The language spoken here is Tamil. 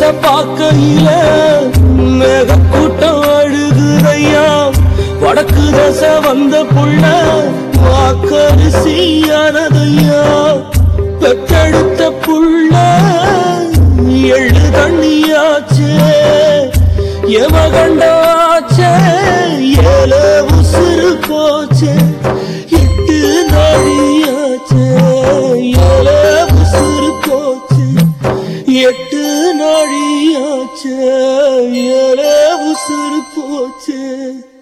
பார்க்கையில மேகக்கூட்டம் அழுகுதையா வடக்கு தசை வந்த புள்ள வாக்கரிசியானதையா பெற்றெடுத்த புள்ள எள்ளு தண்ணியாச்சே எமகண்டாச்சே ஏல உசுறு போச்சே எட்டு நாடியாச்சே ஏல உசுறு போச்சே எட்டு நாழியாச்சே ஏல உசுறு போச்சே